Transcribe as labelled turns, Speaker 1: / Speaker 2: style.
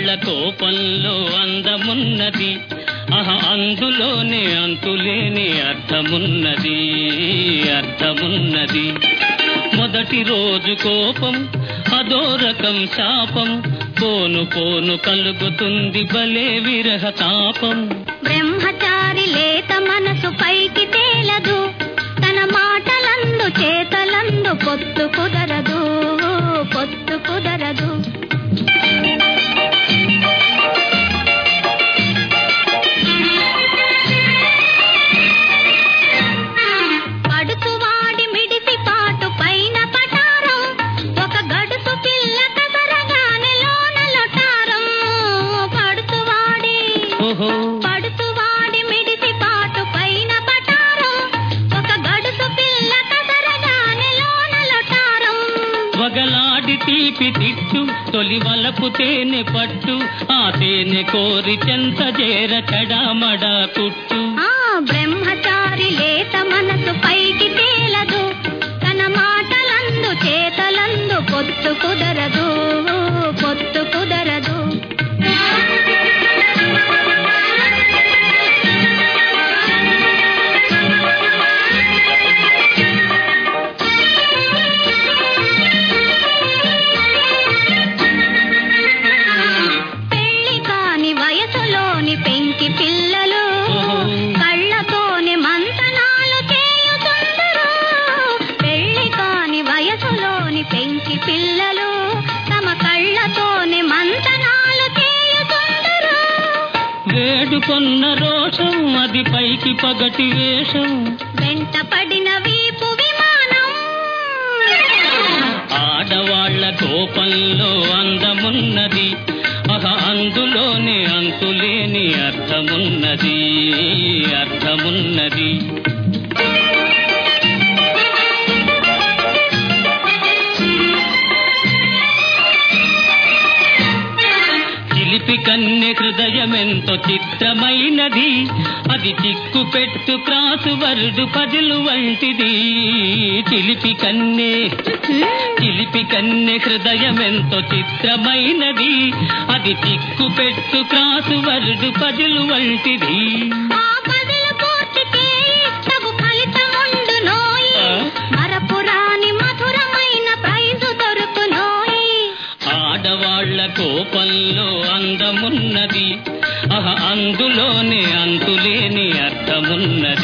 Speaker 1: కోపంలో అందమున్నది అహ అందులోనే అంతులేని అర్థమున్నది అర్థమున్నది మొదటి రోజు కోపం అదో రకం శాపం పోను పోను కలుగుతుంది భలే విరహ తాపం
Speaker 2: బ్రహ్మచారి లేత మనసు పైకి తేలదు తన మాటలందు చేతలందు పొత్తు కుదరదు పొత్తు కుదరదు పడుచువాడి మిడిసి పాటు పైన పటారం ఒక గడుసు పిల్ల కసరగానే లోన లొటారం పడుచువాడి
Speaker 1: ఓహో
Speaker 2: పడుచువాడి మిడిసి పాటు పైన పటారం ఒక గడుసు పిల్ల కసరగానే లోన లొటారం
Speaker 1: వగలాడి తీపి తిట్టు తొలి వలపు తేనె పట్టు ఆ తేనె కోరి చెంత చేర చడామడ కుట్టు
Speaker 2: ఆ బ్రహ్మచారి లేత మనసు పైకి తేలదు తన మాటలందు చేతలందు పొత్తు కుదరదు పొత్తు కుదరదు పెళ్లి కాని వయసులోని పెంకి పిల్లలు కళ్ళతోనే మంతనాలు చేయుచుందరు పెళ్లి కాని వయసులోని పెంకి పిల్లలు తమ కళ్ళతోనే మంతనాలు చేయుచుందరు
Speaker 1: వేడుకొన్న రోషం అది పైకి పగటి వేషం
Speaker 2: వెంట పడిన వీపు విమానం
Speaker 1: ఆడవాళ్ల కోపంలో అందమున్నది అహ అందులోనే అంతులేని అర్థమున్నది అర్థమున్నది చిలిపి కన్నె హృదయమెంతో చిత్రమైనది అది చిక్కు పెట్టు క్రాసు వరుడు పదులు వంటిది చిలిపి కన్నె చిలిపి కన్నె హృదయమెంతో చిత్రమైనది అది చిక్కు పెట్టు క్రాసు వరుడు పదులు వంటిది
Speaker 2: ఆ పదులు పూర్తి చేయి తగు ఫలితముండునోయి
Speaker 1: ఆ?
Speaker 2: మరపురాని మధురమైన ప్రైజు దొరుకునోయి
Speaker 1: ఆడవాళ్ల కోపంలో అందమున్నది అహ అందులోనే అంతులేని అర్థమున్నది